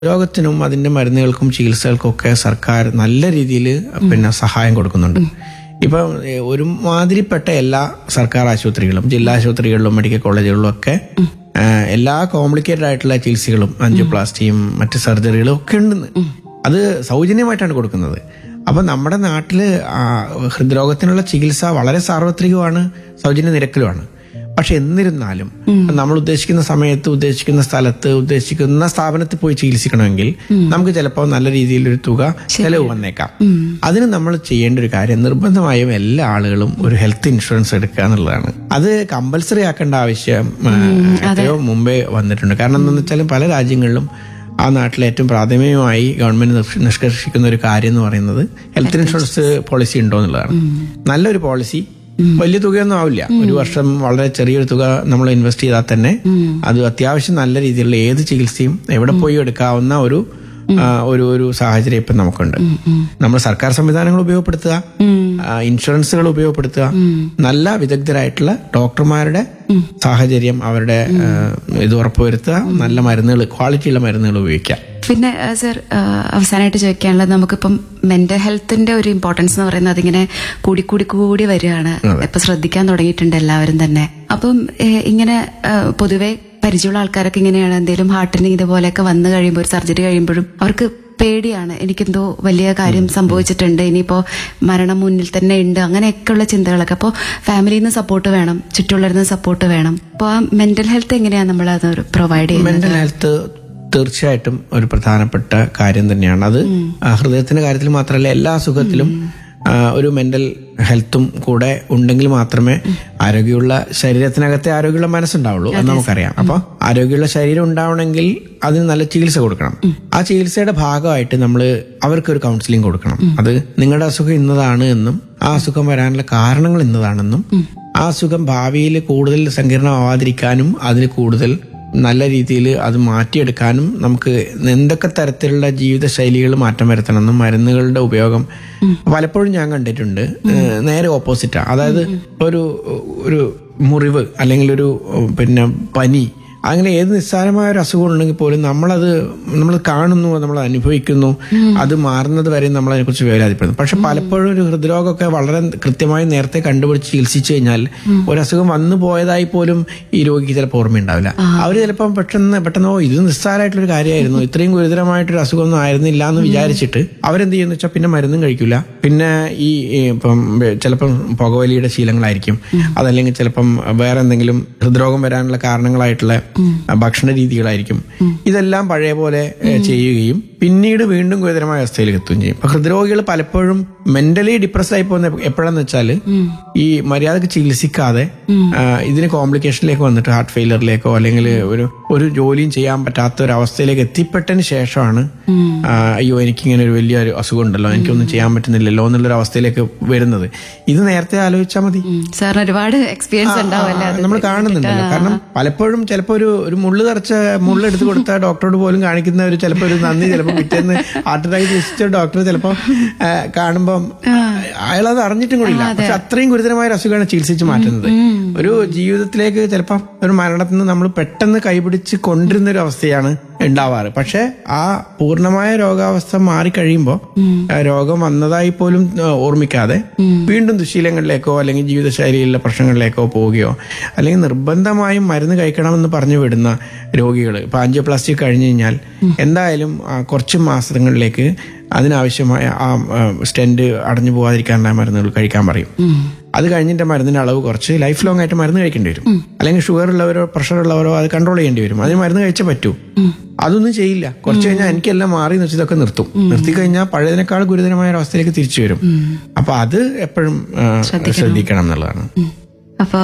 രോഗത്തിനും അതിന്റെ മരുന്നുകൾക്കും ചികിത്സകൾക്കും ഒക്കെ സർക്കാർ നല്ല രീതിയിൽ പിന്നെ സഹായം കൊടുക്കുന്നുണ്ട് ഇപ്പം ഏ, ഒരുമാതിരിപ്പെട്ട എല്ലാ സർക്കാർ ആശുപത്രികളും ജില്ലാ ആശുപത്രികളിലും മെഡിക്കൽ കോളേജുകളിലും ഒക്കെ ആ, എല്ലാ കോംപ്ലിക്കേറ്റഡ് ആയിട്ടുള്ള ചികിത്സകളും ആൻജിയോപ്ലാസ്റ്റിയും മറ്റ് സർജറികളും ഒക്കെ ഉണ്ടെന്ന് അത് സൗജന്യമായിട്ടാണ് കൊടുക്കുന്നത് അപ്പൊ നമ്മുടെ നാട്ടില് ആ, ഹൃദ്രോഗത്തിനുള്ള ചികിത്സ വളരെ സാർവത്രികമാണ് സൗജന്യ നിരക്കിലുമാണ് പക്ഷെ എന്നിരുന്നാലും നമ്മൾ ഉദ്ദേശിക്കുന്ന സമയത്ത് ഉദ്ദേശിക്കുന്ന സ്ഥലത്ത് ഉദ്ദേശിക്കുന്ന സ്ഥാപനത്തിൽ പോയി ചികിത്സിക്കണമെങ്കിൽ നമുക്ക് ചിലപ്പോൾ നല്ല രീതിയിലൊരു തുക ചെലവ് വന്നേക്കാം അതിന് നമ്മൾ ചെയ്യേണ്ട ഒരു കാര്യം നിർബന്ധമായും എല്ലാ ആളുകളും ഒരു ഹെൽത്ത് ഇൻഷുറൻസ് എടുക്കുക എന്നുള്ളതാണ് അത് കമ്പൽസറി ആക്കേണ്ട ആവശ്യം ആ, എത്രയോ മുമ്പേ വന്നിട്ടുണ്ട് കാരണം എന്താണെന്ന് വെച്ചാൽ പല രാജ്യങ്ങളിലും ആ നാട്ടിലെ ഏറ്റവും പ്രാഥമികമായി ഗവൺമെന്റ് നിഷ്- നിഷ്കർഷിക്കുന്ന ഒരു കാര്യം എന്ന് പറയുന്നത് ഹെൽത്ത് ഇൻഷുറൻസ് പോളിസി ഉണ്ടോ എന്നുള്ളതാണ് നല്ലൊരു പോളിസി വലിയ തുകയൊന്നും ആവില്ല ഒരു വർഷം വളരെ ചെറിയൊരു തുക നമ്മൾ ഇൻവെസ്റ്റ് ചെയ്താൽ തന്നെ അത് അത്യാവശ്യം നല്ല രീതിയിലുള്ള ഏത് ചികിത്സയും എവിടെ പോയി എടുക്കാവുന്ന ഒരു ആ, ഒരു ഒരു സാഹചര്യം ഇപ്പം നമുക്കുണ്ട് നമ്മൾ സർക്കാർ സംവിധാനങ്ങൾ ഉപയോഗപ്പെടുത്തുക ആ, ഇൻഷുറൻസുകൾ ഉപയോഗപ്പെടുത്തുക നല്ല വിദഗ്ധരായിട്ടുള്ള ഡോക്ടർമാരുടെ സാഹചര്യം അവരുടെ ആ, ഇത് ഉറപ്പുവരുത്തുക നല്ല മരുന്നുകൾ ക്വാളിറ്റിയുള്ള മരുന്നുകൾ ഉപയോഗിക്കുക പിന്നെ ആ, സർ ആ, അവസാനമായിട്ട് ചോദിക്കാനുള്ളത് നമുക്കിപ്പം മെന്റൽ ഹെൽത്തിന്റെ ഒരു ഇമ്പോർട്ടൻസ് എന്ന് പറയുന്നത് അതിങ്ങനെ കൂടി കൂടി കൂടി വരികയാണ് ഇപ്പൊ ശ്രദ്ധിക്കാൻ തുടങ്ങിയിട്ടുണ്ട് എല്ലാവരും തന്നെ അപ്പം ഏ, ഇങ്ങനെ ആ, പൊതുവെ പരിചയമുള്ള ആൾക്കാരൊക്കെ ഇങ്ങനെയാണ് എന്തെങ്കിലും ഹാർട്ടിന് ഇതുപോലെയൊക്കെ വന്നു കഴിയുമ്പോൾ ഒരു സർജറി കഴിയുമ്പോഴും അവർക്ക് പേടിയാണ് എനിക്കെന്തോ വലിയ കാര്യം സംഭവിച്ചിട്ടുണ്ട് ഇനിയിപ്പോ മരണം മുന്നിൽ തന്നെ ഉണ്ട് അങ്ങനെയൊക്കെയുള്ള ചിന്തകളൊക്കെ അപ്പോൾ ഫാമിലിയിൽ നിന്ന് സപ്പോർട്ട് വേണം ചുറ്റുള്ളവരിൽ നിന്ന് സപ്പോർട്ട് വേണം അപ്പോൾ ആ മെന്റൽ ഹെൽത്ത് എങ്ങനെയാണ് നമ്മൾ അത് പ്രൊവൈഡ് ചെയ്യുന്നത് മെന്റൽ ഹെൽത്ത് തീർച്ചയായിട്ടും ഒരു പ്രധാനപ്പെട്ട കാര്യം തന്നെയാണ് അത് ആ, ഹൃദയത്തിന്റെ കാര്യത്തിൽ മാത്രമല്ല എല്ലാ അസുഖത്തിലും ആ, ഒരു മെന്റൽ ഹെൽത്തും കൂടെ ഉണ്ടെങ്കിൽ മാത്രമേ ആരോഗ്യമുള്ള ശരീരത്തിനകത്തെ ആരോഗ്യമുള്ള മനസ്സുണ്ടാവുള്ളൂ അത് നമുക്കറിയാം അപ്പൊ ആരോഗ്യമുള്ള ശരീരം ഉണ്ടാവണമെങ്കിൽ അതിന് നല്ല ചികിത്സ കൊടുക്കണം ആ ചികിത്സയുടെ ഭാഗമായിട്ട് നമ്മൾ അവർക്കൊരു കൗൺസിലിംഗ് കൊടുക്കണം അത് നിങ്ങളുടെ അസുഖം ഇന്നതാണ് എന്നും ആ അസുഖം വരാനുള്ള കാരണങ്ങൾ ഇന്നതാണെന്നും ആ അസുഖം ഭാവിയിൽ കൂടുതൽ സങ്കീർണമാവാതിരിക്കാനും അതിന് കൂടുതൽ നല്ല രീതിയിൽ അത് മാറ്റിയെടുക്കാനും നമുക്ക് എന്തൊക്കെ തരത്തിലുള്ള ജീവിതശൈലികൾ മാറ്റം വരുത്തണമെന്നും മരുന്നുകളുടെ ഉപയോഗം പലപ്പോഴും ഞാൻ കണ്ടിട്ടുണ്ട് ഏഹ് നേരെ ഓപ്പോസിറ്റാ അതായത് ഒരു ഒരു മുറിവ് അല്ലെങ്കിൽ ഒരു ഉം, പിന്നെ പനി അങ്ങനെ ഏത് നിസ്സാരമായ ഒരു അസുഖം ഉണ്ടെങ്കിൽ പോലും നമ്മളത് നമ്മൾ കാണുന്നു നമ്മൾ അനുഭവിക്കുന്നു അത് മാറുന്നത് വരെ നമ്മൾ അതിനെക്കുറിച്ച് വേവലാതിപ്പെടുന്നു പക്ഷെ പലപ്പോഴും ഒരു ഹൃദ്രോഗമൊക്കെ വളരെ കൃത്യമായി നേരത്തെ കണ്ടുപിടിച്ച് ചികിത്സിച്ചു കഴിഞ്ഞാൽ ഒരു അസുഖം വന്നു പോയതായി പോലും ഈ രോഗിക്ക് ചിലപ്പോൾ ഓർമ്മയുണ്ടാവില്ല അവർ ചിലപ്പം പെട്ടെന്ന് പെട്ടെന്ന് ഓ ഇത് നിസ്സാരമായിട്ടൊരു കാര്യമായിരുന്നു ഇത്രയും ഗുരുതരമായിട്ടൊരു അസുഖമൊന്നും ആയിരുന്നില്ല എന്ന് വിചാരിച്ചിട്ട് അവരെന്ത് ചെയ്യുന്ന വെച്ചാൽ പിന്നെ മരുന്നും കഴിക്കില്ല പിന്നെ ഈ ഈ ഇപ്പം ചിലപ്പം പുകവലിയുടെ ശീലങ്ങളായിരിക്കും അതല്ലെങ്കിൽ ചിലപ്പം വേറെ എന്തെങ്കിലും ഹൃദ്രോഗം വരാനുള്ള കാരണങ്ങളായിട്ടുള്ള ഭക്ഷണ രീതികളായിരിക്കും ഇതെല്ലാം പഴയ പോലെ ഏ, ചെയ്യുകയും പിന്നീട് വീണ്ടും ഗുരുതരമായ അവസ്ഥയിലേക്ക് എത്തുകയും ചെയ്യും ഇപ്പൊ ഹൃദ്രോഗികൾ പലപ്പോഴും മെന്റലി ഡിപ്രസ് ആയി പോകുന്ന എപ്പോഴാന്ന് വെച്ചാൽ ഈ മര്യാദക്ക് ചികിത്സിക്കാതെ ആ, ഇതിന് കോംപ്ലിക്കേഷനിലേക്ക് വന്നിട്ട് ഹാർട്ട് ഫെയിലറിലേക്കോ അല്ലെങ്കിൽ ഒരു ഒരു ജോലിയും ചെയ്യാൻ പറ്റാത്ത ഒരു അവസ്ഥയിലേക്ക് എത്തിപ്പെട്ടതിന് ശേഷമാണ് ആ, അയ്യോ എനിക്കിങ്ങനെ ഒരു വലിയ ഒരു അസുഖം ഉണ്ടല്ലോ എനിക്കൊന്നും ചെയ്യാൻ പറ്റുന്നില്ലല്ലോ എന്നുള്ളൊരു അവസ്ഥയിലേക്ക് വരുന്നത് ഇത് നേരത്തെ ആലോചിച്ചാൽ മതി സാറിന് ഒരുപാട് എക്സ്പീരിയൻസ് ഉണ്ടാവുമല്ലേ അത് നമ്മൾ കാണുന്നുണ്ടല്ലോ കാരണം പലപ്പോഴും ചിലപ്പോൾ ഒരു ഒരു മുള്ളു തറച്ച മുള്ള എടുത്ത് കൊടുത്ത ഡോക്ടറോട് പോലും കാണിക്കുന്ന ഒരു ചിലപ്പോൾ ഒരു നന്ദി ചിലപ്പോൾ പിറ്റേന്ന് ഹാർട്ട് അറ്റാക്ക് ചികിത്സിച്ച ഡോക്ടർ ചിലപ്പോൾ കാണുമ്പം അയാൾ അത് അറിഞ്ഞിട്ടും കൂടില്ല പക്ഷെ അത്രയും ഗുരുതരമായ ഒരു അസുഖമാണ് ചികിത്സിച്ച് മാറ്റുന്നത് ഒരു ജീവിതത്തിലേക്ക് ചിലപ്പോൾ ഒരു മരണത്തിൽ നിന്ന് നമ്മൾ പെട്ടെന്ന് കൈപിടിച്ച് കൊണ്ടിരുന്ന ഒരു അവസ്ഥയാണ് ഉണ്ടാവാറ് പക്ഷെ ആ പൂർണ്ണമായ രോഗാവസ്ഥ മാറിക്കഴിയുമ്പോൾ ആ രോഗം വന്നതായി പോലും ആ, ഓർമ്മിക്കാതെ വീണ്ടും ദുശീലങ്ങളിലേക്കോ അല്ലെങ്കിൽ ജീവിതശൈലിയിലുള്ള പ്രശ്നങ്ങളിലേക്കോ പോവുകയോ അല്ലെങ്കിൽ നിർബന്ധമായും മരുന്ന് കഴിക്കണമെന്ന് പറഞ്ഞു വിടുന്ന രോഗികൾ ഇപ്പൊ ആൻജിയോപ്ലാസ്റ്റി കഴിഞ്ഞു കഴിഞ്ഞാൽ എന്തായാലും ആ, കുറച്ച് മാസങ്ങളിലേക്ക് അതിനാവശ്യമായ ആ സ്റ്റെന്റ് അടഞ്ഞു പോകാതിരിക്കാനുള്ള മരുന്നുകൾ കഴിക്കാൻ പറയും അത് കഴിഞ്ഞിട്ട് മരുന്നിന്റെ അളവ് കുറച്ച് ലൈഫ് ലോങ് ആയിട്ട് മരുന്ന് കഴിക്കേണ്ടി വരും അല്ലെങ്കിൽ ഷുഗർ ഉള്ളവരോ പ്രഷർ ഉള്ളവരോ അത് കൺട്രോൾ ചെയ്യേണ്ടി വരും അതിന് മരുന്ന് കഴിച്ചേ പറ്റൂ അതൊന്നും ചെയ്യില്ല കുറച്ച് കഴിഞ്ഞാൽ എനിക്കെല്ലാം മാറി എന്ന് വെച്ച് ഇതൊക്കെ നിർത്തും നിർത്തി കഴിഞ്ഞാൽ പഴയതിനേക്കാൾ ഗുരുതരമായ ഒരു അവസ്ഥയിലേക്ക് തിരിച്ചു വരും അപ്പൊ അത് എപ്പോഴും ആ, ശ്രദ്ധിക്കണം എന്നുള്ളതാണ് അപ്പോ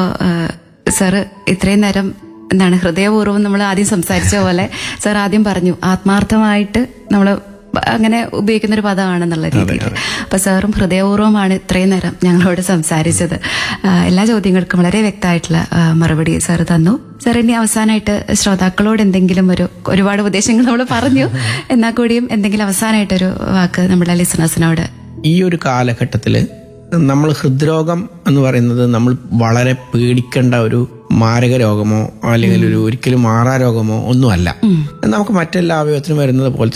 സാറ് ഇത്രയും നേരം എന്താണ് ഹൃദയപൂർവ്വം നമ്മൾ ആദ്യം സംസാരിച്ച പോലെ സാർ ആദ്യം പറഞ്ഞു ആത്മാർത്ഥമായിട്ട് നമ്മൾ അങ്ങനെ ഉപയോഗിക്കുന്ന ഒരു പദമാണെന്നുള്ള രീതിയിൽ അപ്പൊ സാറും ഹൃദയപൂർവ്വമാണ് ഇത്രയും നേരം ഞങ്ങളോട് സംസാരിച്ചത് ആ, എല്ലാ ചോദ്യങ്ങൾക്കും വളരെ വ്യക്തമായിട്ടുള്ള ആ, മറുപടി സാർ തന്നു സാർ ഇനി അവസാനമായിട്ട് ശ്രോതാക്കളോട് എന്തെങ്കിലും ഒരു ഒരുപാട് ഉപദേശങ്ങൾ നമ്മൾ പറഞ്ഞു എന്നാൽ കൂടിയും എന്തെങ്കിലും അവസാനമായിട്ടൊരു വാക്ക് നമ്മുടെ ലിസണേഴ്സിനോട് ഈ ഒരു കാലഘട്ടത്തില് നമ്മൾ ഹൃദ്രോഗം എന്ന് പറയുന്നത് നമ്മൾ വളരെ പേടിക്കേണ്ട ഒരു മാരക രോഗമോ അല്ലെങ്കിൽ ഒരു ഒരിക്കലും മാറാ രോഗമോ ഒന്നുമല്ല നമുക്ക് മറ്റെല്ലാ അവയവത്തിനും വരുന്നത് പോലെ